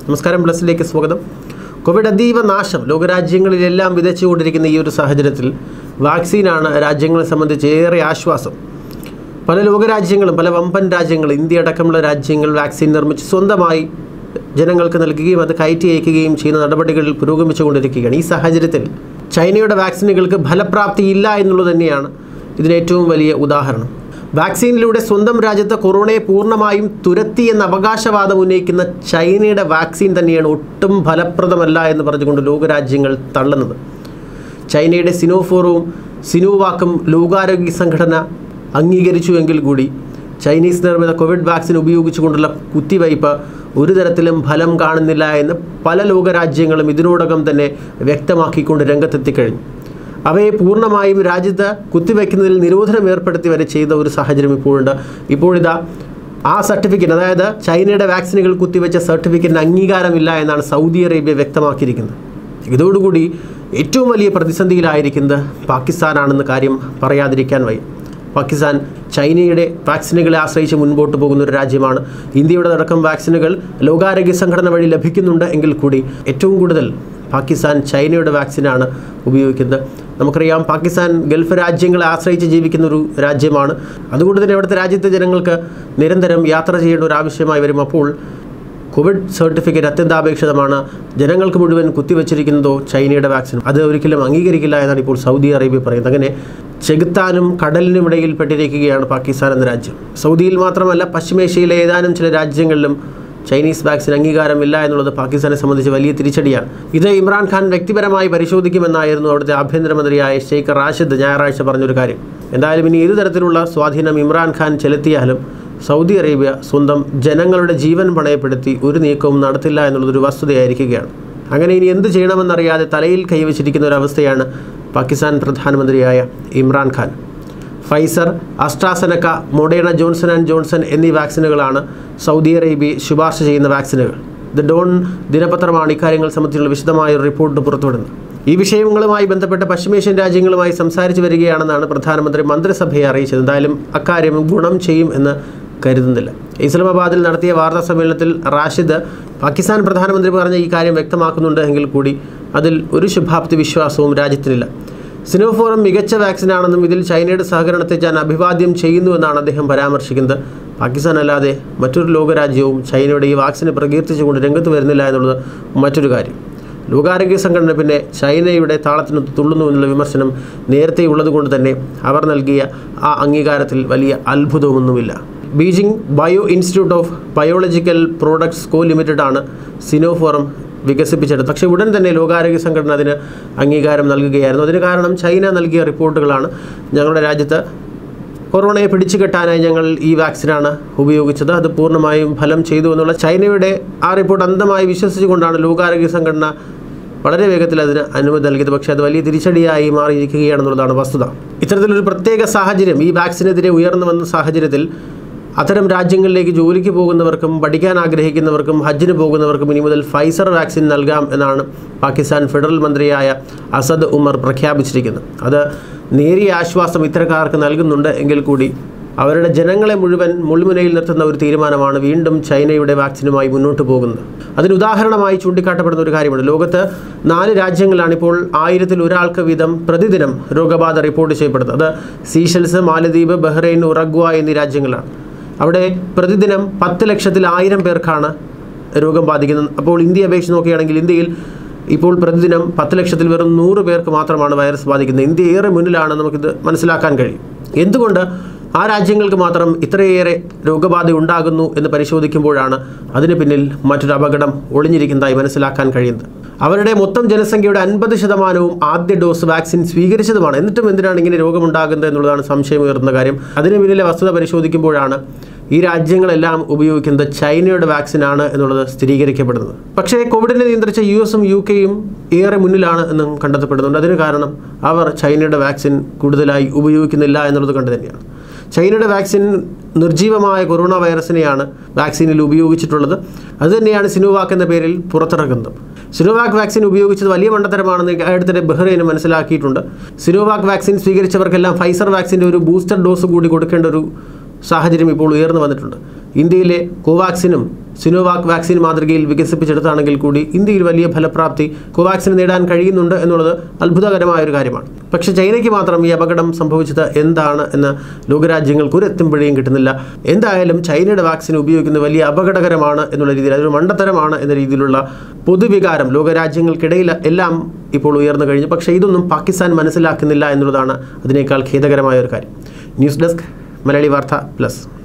നമസ്കാരം പ്ലസിലേക്ക് സ്വാഗതം കോവിഡ് അതീവ നാശം ലോകരാജ്യങ്ങളിലെല്ലാം വിതച്ചുകൊണ്ടിരിക്കുന്ന ഈ ഒരു സാഹചര്യത്തിൽ വാക്സിനാണ് രാജ്യങ്ങളെ സംബന്ധിച്ച് ഏറെ ആശ്വാസം പല ലോകരാജ്യങ്ങളും പല വമ്പൻ രാജ്യങ്ങൾ ഇന്ത്യ അടക്കമുള്ള രാജ്യങ്ങൾ വാക്സിൻ നിർമ്മിച്ച് സ്വന്തമായി ജനങ്ങൾക്ക് നൽകുകയും അത് കയറ്റി അയക്കുകയും ചെയ്യുന്ന നടപടികളിൽ പുരോഗമിച്ചുകൊണ്ടിരിക്കുകയാണ് ഈ സാഹചര്യത്തിൽ ചൈനയുടെ വാക്സിനുകൾക്ക് ഫലപ്രാപ്തി ഇല്ല എന്നുള്ളത് തന്നെയാണ് ഇതിന് ഏറ്റവും വലിയ ഉദാഹരണം വാക്സിനിലൂടെ സ്വന്തം രാജ്യത്ത് കൊറോണയെ പൂർണ്ണമായും തുരത്തി എന്ന അവകാശവാദം ഉന്നയിക്കുന്ന ചൈനയുടെ വാക്സിൻ തന്നെയാണ് ഒട്ടും ഫലപ്രദമല്ല എന്ന് പറഞ്ഞുകൊണ്ട് ലോകരാജ്യങ്ങൾ തള്ളുന്നത് ചൈനയുടെ സിനോഫോറും സിനോവാക്കും ലോകാരോഗ്യ സംഘടന അംഗീകരിച്ചുവെങ്കിൽ കൂടി ചൈനീസ് നിർമ്മിത കോവിഡ് വാക്സിൻ ഉപയോഗിച്ചുകൊണ്ടുള്ള കുത്തിവയ്പ് ഒരു തരത്തിലും ഫലം കാണുന്നില്ല എന്ന് പല ലോകരാജ്യങ്ങളും ഇതിനോടകം തന്നെ വ്യക്തമാക്കിക്കൊണ്ട് രംഗത്തെത്തിക്കഴിഞ്ഞു അവയെ പൂർണ്ണമായും രാജ്യത്ത് കുത്തിവയ്ക്കുന്നതിൽ നിരോധനം ഏർപ്പെടുത്തി വരെ ചെയ്ത ഒരു സാഹചര്യം ഇപ്പോഴുണ്ട് ഇപ്പോഴിതാ ആ സർട്ടിഫിക്കറ്റ് അതായത് ചൈനയുടെ വാക്സിനുകൾ കുത്തിവെച്ച സർട്ടിഫിക്കറ്റിന് അംഗീകാരമില്ല എന്നാണ് സൗദി അറേബ്യ വ്യക്തമാക്കിയിരിക്കുന്നത് ഇതോടുകൂടി ഏറ്റവും വലിയ പ്രതിസന്ധിയിലായിരിക്കുന്നത് പാകിസ്ഥാനാണെന്ന് കാര്യം പറയാതിരിക്കാൻ വയ്യ പാകിസ്ഥാൻ ചൈനയുടെ വാക്സിനുകളെ ആശ്രയിച്ച് മുൻപോട്ട് പോകുന്ന ഒരു രാജ്യമാണ് ഇന്ത്യയുടെ അടക്കം വാക്സിനുകൾ ലോകാരോഗ്യ സംഘടന വഴി ലഭിക്കുന്നുണ്ട് എങ്കിൽ കൂടി ഏറ്റവും കൂടുതൽ പാകിസ്ഥാൻ ചൈനയുടെ വാക്സിനാണ് ഉപയോഗിക്കുന്നത് നമുക്കറിയാം പാകിസ്ഥാൻ ഗൾഫ് രാജ്യങ്ങളെ ആശ്രയിച്ച് ജീവിക്കുന്ന ഒരു രാജ്യമാണ് അതുകൊണ്ട് തന്നെ അവിടുത്തെ രാജ്യത്തെ ജനങ്ങൾക്ക് നിരന്തരം യാത്ര ചെയ്യേണ്ട ഒരു ആവശ്യമായി വരും അപ്പോൾ കോവിഡ് സർട്ടിഫിക്കറ്റ് അത്യന്താപേക്ഷിതമാണ് ജനങ്ങൾക്ക് മുഴുവൻ കുത്തിവെച്ചിരിക്കുന്നതോ ചൈനയുടെ വാക്സിൻ അത് ഒരിക്കലും അംഗീകരിക്കില്ല എന്നാണ് ഇപ്പോൾ സൗദി അറേബ്യ പറയുന്നത് അങ്ങനെ ചെകുത്താനും കടലിനും ഇടയിൽ പെട്ടിരിക്കുകയാണ് പാകിസ്ഥാൻ എന്ന രാജ്യം സൗദിയിൽ മാത്രമല്ല പശ്ചിമേഷ്യയിലെ ഏതാനും ചില രാജ്യങ്ങളിലും ചൈനീസ് വാക്സിൻ അംഗീകാരമില്ല എന്നുള്ളത് പാകിസ്ഥാനെ സംബന്ധിച്ച് വലിയ തിരിച്ചടിയാണ് ഇത് ഇമ്രാൻഖാൻ വ്യക്തിപരമായി പരിശോധിക്കുമെന്നായിരുന്നു അവിടുത്തെ ആഭ്യന്തരമന്ത്രിയായ ഷെയ്ഖ് റാഷിദ് ഞായറാഴ്ച പറഞ്ഞൊരു കാര്യം എന്തായാലും ഇനി ഏതു തരത്തിലുള്ള സ്വാധീനം ഇമ്രാൻഖാൻ ചെലുത്തിയാലും സൗദി അറേബ്യ സ്വന്തം ജനങ്ങളുടെ ജീവൻ പണയപ്പെടുത്തി ഒരു നീക്കവും നടത്തില്ല എന്നുള്ളതൊരു വസ്തുതയായിരിക്കുകയാണ് അങ്ങനെ ഇനി എന്ത് ചെയ്യണമെന്നറിയാതെ തലയിൽ കൈവച്ചിരിക്കുന്ന ഒരവസ്ഥയാണ് പാകിസ്ഥാൻ പ്രധാനമന്ത്രിയായ Imran Khan Pfizer AstraZeneca Moderna Johnson and Johnson എന്നീ വാക്സിനുകളാണ് സൗദി അറേബ്യ ശുപാർശ ചെയ്യുന്ന വാക്സിനുകൾ ദ ഡോൺ ദിനപത്രമാണ് ഇക്കാര്യങ്ങൾ സംബന്ധിച്ചുള്ള വിശദമായ ഒരു റിപ്പോർട്ട് പുറത്തുവിടുന്നത് ഈ വിഷയങ്ങളുമായി ബന്ധപ്പെട്ട് പശ്ചിമേഷ്യൻ രാജ്യങ്ങളുമായി സംസാരിച്ചു വരികയാണെന്നാണ് പ്രധാനമന്ത്രി മന്ത്രിസഭയെ അറിയിച്ചത് എന്തായാലും അക്കാര്യം ഗുണം ചെയ്യും എന്ന് കരുതുന്നില്ല ഇസ്ലാമാബാദിൽ നടത്തിയ വാർത്താ സമ്മേളനത്തിൽ റാഷിദ് പാകിസ്ഥാൻ പ്രധാനമന്ത്രി പറഞ്ഞ ഈ കാര്യം വ്യക്തമാക്കുന്നുണ്ട് എങ്കിൽ കൂടി അതിൽ ഒരു ശുഭാപ്തി വിശ്വാസവും രാജ്യത്തിനില്ല സിനോഫോറം മികച്ച വാക്സിനാണെന്നും ഇതിൽ ചൈനയുടെ സഹകരണത്തെ ഞാൻ അഭിവാദ്യം ചെയ്യുന്നുവെന്നാണ് അദ്ദേഹം പരാമർശിക്കുന്നത് പാകിസ്ഥാൻ അല്ലാതെ മറ്റൊരു ലോകരാജ്യവും ചൈനയുടെ ഈ വാക്സിനെ പ്രകീർത്തിച്ചുകൊണ്ട് രംഗത്ത് വരുന്നില്ല എന്നുള്ളത് മറ്റൊരു കാര്യം ലോകാരോഗ്യ സംഘടന പിന്നെ ചൈനയുടെ താളത്തിന് തുള്ളുന്നു എന്നുള്ള വിമർശനം നേരത്തെ ഉള്ളതുകൊണ്ട് തന്നെ അവർ നൽകിയ ആ അംഗീകാരത്തിൽ വലിയ അത്ഭുതമൊന്നുമില്ല Beijing bio institute of biological products co limited ആണ് സിനോഫോറം വികസിപ്പിച്ചെടുത്തത് പക്ഷേ ഉടൻ തന്നെ ലോകാരോഗ്യ സംഘടന അതിന് അംഗീകാരം നൽകുകയായിരുന്നു അതിന് കാരണം ചൈന നൽകിയ റിപ്പോർട്ടുകളാണ് ഞങ്ങളുടെ രാജ്യത്ത് കൊറോണയെ പിടിച്ചു കെട്ടാനായി ഞങ്ങൾ ഈ വാക്സിനാണ് ഉപയോഗിച്ചത് അത് പൂർണ്ണമായും ഫലം ചെയ്തു എന്നുള്ള ചൈനയുടെ ആ റിപ്പോർട്ട് അന്ധമായി വിശ്വസിച്ചുകൊണ്ടാണ് ലോകാരോഗ്യ സംഘടന വളരെ വേഗത്തിൽ അതിന് അനുമതി നൽകിയത് പക്ഷേ അത് വലിയ തിരിച്ചടിയായി മാറിയിരിക്കുകയാണെന്നുള്ളതാണ് വസ്തുത ഇത്തരത്തിലൊരു പ്രത്യേക സാഹചര്യം ഈ വാക്സിനെതിരെ ഉയർന്നു വന്ന സാഹചര്യത്തിൽ അത്തരം രാജ്യങ്ങളിലേക്ക് ജോലിക്ക് പോകുന്നവർക്കും പഠിക്കാൻ ആഗ്രഹിക്കുന്നവർക്കും ഹജ്ജിന് പോകുന്നവർക്കും ഇനി മുതൽ ഫൈസർ വാക്സിൻ നൽകാം എന്നാണ് പാകിസ്ഥാൻ ഫെഡറൽ മന്ത്രിയായ അസദ് ഉമർ പ്രഖ്യാപിച്ചിരിക്കുന്നത് അത് നേരിയ ആശ്വാസം ഇത്തരക്കാർക്ക് നൽകുന്നുണ്ട് എങ്കിൽ കൂടി അവരുടെ ജനങ്ങളെ മുഴുവൻ മുൾമുനയിൽ നിർത്തുന്ന ഒരു തീരുമാനമാണ് വീണ്ടും ചൈനയുടെ വാക്സിനുമായി മുന്നോട്ട് പോകുന്നത് അതിന് ഉദാഹരണമായി ചൂണ്ടിക്കാട്ടപ്പെടുന്ന ഒരു കാര്യമുണ്ട് ലോകത്ത് നാല് രാജ്യങ്ങളാണ് ഇപ്പോൾ ആയിരത്തിൽ ഒരാൾക്ക് വീതം പ്രതിദിനം രോഗബാധ റിപ്പോർട്ട് ചെയ്യപ്പെടുന്നത് അത് സീഷൽസ് മാലദ്വീപ് ബഹ്റൈൻ ഉറഗ്വ എന്നീ രാജ്യങ്ങളാണ് അവിടെ പ്രതിദിനം പത്ത് ലക്ഷത്തിൽ ആയിരം പേർക്കാണ് രോഗം ബാധിക്കുന്നത് അപ്പോൾ ഇന്ത്യ അപേക്ഷിച്ച് നോക്കുകയാണെങ്കിൽ ഇന്ത്യയിൽ ഇപ്പോൾ പ്രതിദിനം പത്ത് ലക്ഷത്തിൽ വെറും നൂറ് പേർക്ക് മാത്രമാണ് വൈറസ് ബാധിക്കുന്നത് ഇന്ത്യ ഏറെ മുന്നിലാണ് നമുക്കിത് മനസ്സിലാക്കാൻ കഴിയും എന്തുകൊണ്ട് ആ രാജ്യങ്ങൾക്ക് മാത്രം ഇത്രയേറെ രോഗബാധ ഉണ്ടാകുന്നു എന്ന് പരിശോധിക്കുമ്പോഴാണ് അതിന് പിന്നിൽ മറ്റൊരു അപകടം ഒളിഞ്ഞിരിക്കുന്നതായി മനസ്സിലാക്കാൻ കഴിയുന്നത് അവരുടെ മൊത്തം ജനസംഖ്യയുടെ അൻപത് ശതമാനവും ആദ്യ ഡോസ് വാക്സിൻ സ്വീകരിച്ചതുമാണ് എന്നിട്ടും എന്തിനാണ് ഇങ്ങനെ രോഗമുണ്ടാകുന്നത് എന്നുള്ളതാണ് സംശയമുയർന്ന കാര്യം അതിന് പിന്നിലെ വസ്തുത പരിശോധിക്കുമ്പോഴാണ് ഈ രാജ്യങ്ങളെല്ലാം ഉപയോഗിക്കുന്നത് ചൈനയുടെ വാക്സിനാണ് എന്നുള്ളത് സ്ഥിരീകരിക്കപ്പെടുന്നത് പക്ഷേ കോവിഡിനെ നിയന്ത്രിച്ച യു എസും യു കെയും ഏറെ മുന്നിലാണ് എന്നും കണ്ടെത്തപ്പെടുന്നുണ്ട് അതിന് കാരണം അവർ ചൈനയുടെ വാക്സിൻ കൂടുതലായി ഉപയോഗിക്കുന്നില്ല എന്നുള്ളത് കണ്ടു തന്നെയാണ് ചൈനയുടെ വാക്സിൻ നിർജീവമായ കൊറോണ വൈറസിനെയാണ് വാക്സിനിൽ ഉപയോഗിച്ചിട്ടുള്ളത് അതുതന്നെയാണ് സിനോവാക്ക് എന്ന പേരിൽ പുറത്തിറക്കുന്നത് സിനോവാക്ക് വാക്സിൻ ഉപയോഗിച്ചത് വലിയ മണ്ടത്തരമാണെന്ന് അടുത്തിടെ ബഹ്റൈന് മനസ്സിലാക്കിയിട്ടുണ്ട് സിനോവാക്ക് വാക്സിൻ സ്വീകരിച്ചവർക്കെല്ലാം ഫൈസർ വാക്സിൻ്റെ ഒരു ബൂസ്റ്റർ ഡോസ് കൂടി കൊടുക്കേണ്ട ഒരു സാഹചര്യം ഇപ്പോൾ ഉയർന്നു വന്നിട്ടുണ്ട് ഇന്ത്യയിലെ കോവാക്സിനും സിനോവാക് വാക്സിൻ മാതൃകയിൽ വികസിപ്പിച്ചെടുത്താണെങ്കിൽ കൂടി ഇന്ത്യയിൽ വലിയ ഫലപ്രാപ്തി കോവാക്സിന് നേടാൻ കഴിയുന്നുണ്ട് എന്നുള്ളത് അത്ഭുതകരമായ ഒരു കാര്യമാണ് പക്ഷേ ചൈനയ്ക്ക് മാത്രം ഈ അപകടം സംഭവിച്ചത് എന്താണ് എന്ന് ലോകരാജ്യങ്ങൾക്ക് ഒരു എത്തുമ്പോഴേയും കിട്ടുന്നില്ല എന്തായാലും ചൈനയുടെ വാക്സിൻ ഉപയോഗിക്കുന്നത് വലിയ അപകടകരമാണ് എന്നുള്ള രീതിയിൽ അതൊരു മണ്ടത്തരമാണ് എന്ന രീതിയിലുള്ള പൊതുവികാരം ലോകരാജ്യങ്ങൾക്കിടയിൽ എല്ലാം ഇപ്പോൾ ഉയർന്നു കഴിഞ്ഞു പക്ഷേ ഇതൊന്നും പാകിസ്ഥാൻ മനസ്സിലാക്കുന്നില്ല എന്നുള്ളതാണ് അതിനേക്കാൾ ഖേദകരമായ ഒരു കാര്യം ന്യൂസ് ഡെസ്ക് മലയാളി വാർത്ത പ്ലസ്